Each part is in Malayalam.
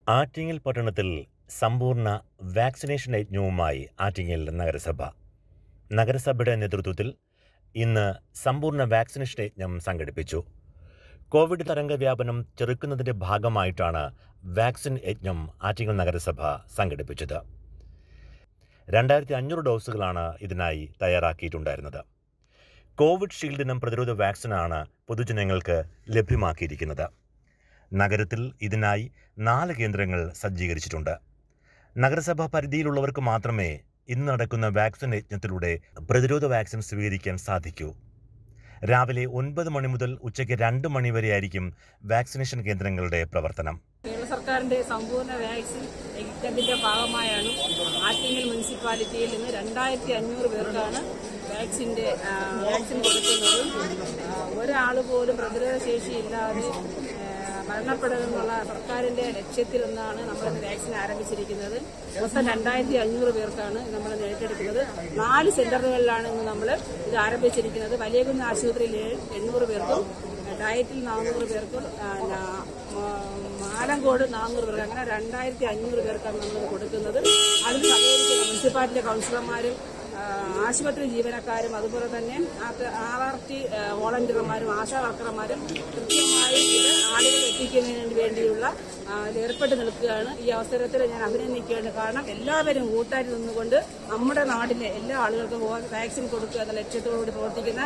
ആറ്റിങ്ങൽ പട്ടണത്തിൽ സമ്പൂർണ്ണ വാക്സിനേഷൻ യജ്ഞവുമായി ആറ്റിങ്ങൽ നഗരസഭ നഗരസഭയുടെ നേതൃത്വത്തിൽ ഇന്ന് സമ്പൂർണ്ണ വാക്സിനേഷൻ യജ്ഞം സംഘടിപ്പിച്ചു കോവിഡ് തരംഗവ്യാപനം ചെറുക്കുന്നതിൻ്റെ ഭാഗമായിട്ടാണ് വാക്സിൻ യജ്ഞം ആറ്റിങ്ങൽ നഗരസഭ സംഘടിപ്പിച്ചത് രണ്ടായിരത്തി അഞ്ഞൂറ് ഡോസുകളാണ് ഇതിനായി തയ്യാറാക്കിയിട്ടുണ്ടായിരുന്നത് കോവിഡ് ഷീൽഡിനും പ്രതിരോധ വാക്സിനാണ് പൊതുജനങ്ങൾക്ക് ലഭ്യമാക്കിയിരിക്കുന്നത് നഗരത്തിൽ ഇതിനായി നാല് കേന്ദ്രങ്ങൾ സജ്ജീകരിച്ചിട്ടുണ്ട് നഗരസഭാ പരിധിയിലുള്ളവർക്ക് മാത്രമേ ഇന്ന് നടക്കുന്ന വാക്സിൻ യജ്ഞത്തിലൂടെ പ്രതിരോധ വാക്സിൻ സ്വീകരിക്കാൻ സാധിക്കൂ രാവിലെ ഒൻപത് മണി മുതൽ ഉച്ചയ്ക്ക് രണ്ട് മണി വരെയായിരിക്കും വാക്സിനേഷൻ കേന്ദ്രങ്ങളുടെ പ്രവർത്തനം കേരള സർക്കാരിന്റെ സമ്പൂർണ്ണ വാക്സിൻ യജ്ഞത്തിന്റെ ഭാഗമായാണ് ആറ്റിങ്ങൽ മുനിസിപ്പാലിറ്റിയിൽ നിന്ന് രണ്ടായിരത്തി അഞ്ഞൂറ് പേർക്കാണ് വാക്സിന്റെ ആ, വാക്സിൻ കൊടുക്കുന്നത് ആ, ഒരാൾ പോലും പ്രതിരോധ ശേഷി ഇല്ലാതെ ആ, മരണപ്പെടുമെന്നുള്ള സർക്കാരിന്റെ ലക്ഷ്യത്തിൽ നിന്നാണ് നമ്മൾ ഇന്ന് വാക്സിൻ ആരംഭിച്ചിരിക്കുന്നത് മൊത്തം രണ്ടായിരത്തി അഞ്ഞൂറ് പേർക്കാണ് നമ്മൾ ഏറ്റെടുക്കുന്നത് നാല് സെന്ററുകളിലാണ് ഇന്ന് നമ്മൾ ഇത് ആരംഭിച്ചിരിക്കുന്നത് വലിയകുന്ന് ആശുപത്രിയിൽ എണ്ണൂറ് പേർക്കും ഡയറ്റിൽ നാനൂറ് പേർക്കും ആ, ന- മ- ആലങ്കോട് നാനൂറ് പേർക്ക് അങ്ങനെ രണ്ടായിരത്തി അഞ്ഞൂറ് പേർക്കാണ് നമ്മൾ കൊടുക്കുന്നത് അതിൽ സഹകരിക്കുന്ന മുനിസിപ്പാലിറ്റി കൗൺസിലർമാരും ആ, ആശുപത്രി ജീവനക്കാരും അതുപോലെ തന്നെ ആർ ആർ ടി വോളണ്ടിയർമാരും ആശാ വർക്കർമാരും കൃത്യമായി ഇത് ആളുകൾ എത്തിക്കുന്നതിന് വേണ്ടിയുള്ള ആ, ഇത് ഏർപ്പെട്ട് നിൽക്കുകയാണ് ഈ അവസരത്തിൽ ഞാൻ അഭിനന്ദിക്കുകയാണ് കാരണം എല്ലാവരും കൂട്ടായി നിന്നുകൊണ്ട് നമ്മുടെ നാട്ടിലെ എല്ലാ ആളുകൾക്കും വാക്സിൻ കൊടുക്കുക എന്ന ലക്ഷ്യത്തോടുകൂടി പ്രവർത്തിക്കുന്ന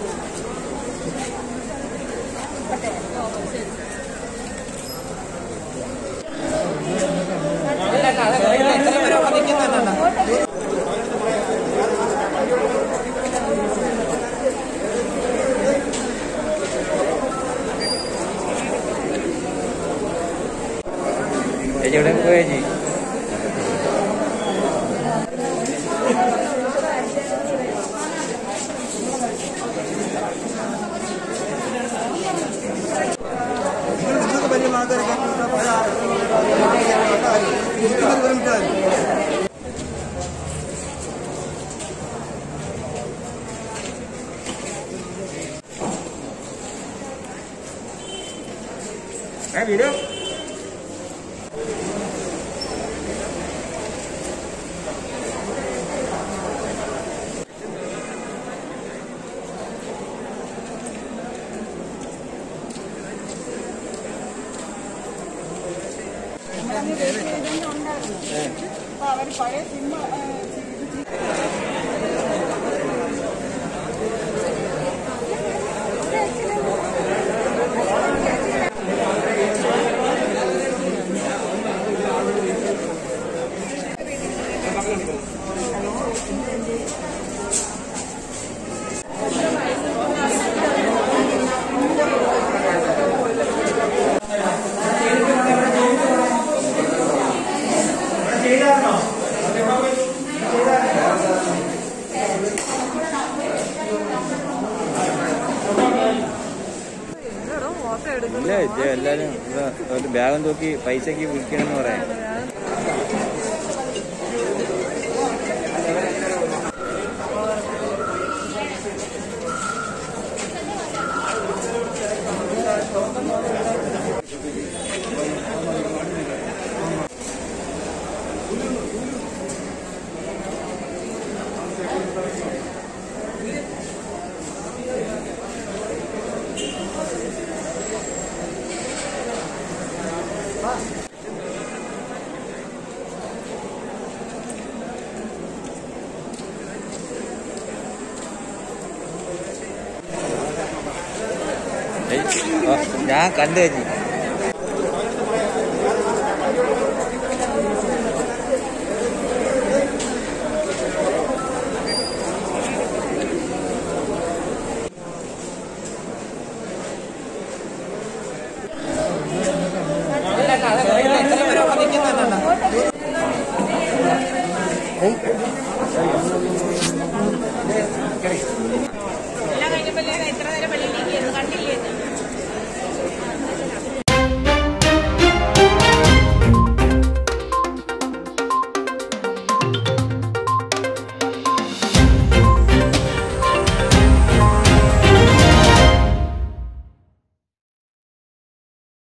ചേച്ചി എവിടെ പോയ ചേച്ചി നിങ്ങൾക്ക് വലിയ ആൾക്കാരൊക്കെ ഇരുപത് കിലോമീറ്റർ വീഡിയോ ഇല്ല ഇത് എല്ലാരും ഇത് ഒരു ബാഗും തൂക്കി പൈസക്ക് വിൽക്കണമെന്ന് പറയാം ചേച്ചി, ആ, ഞാൻ കണ്ടു ചേച്ചി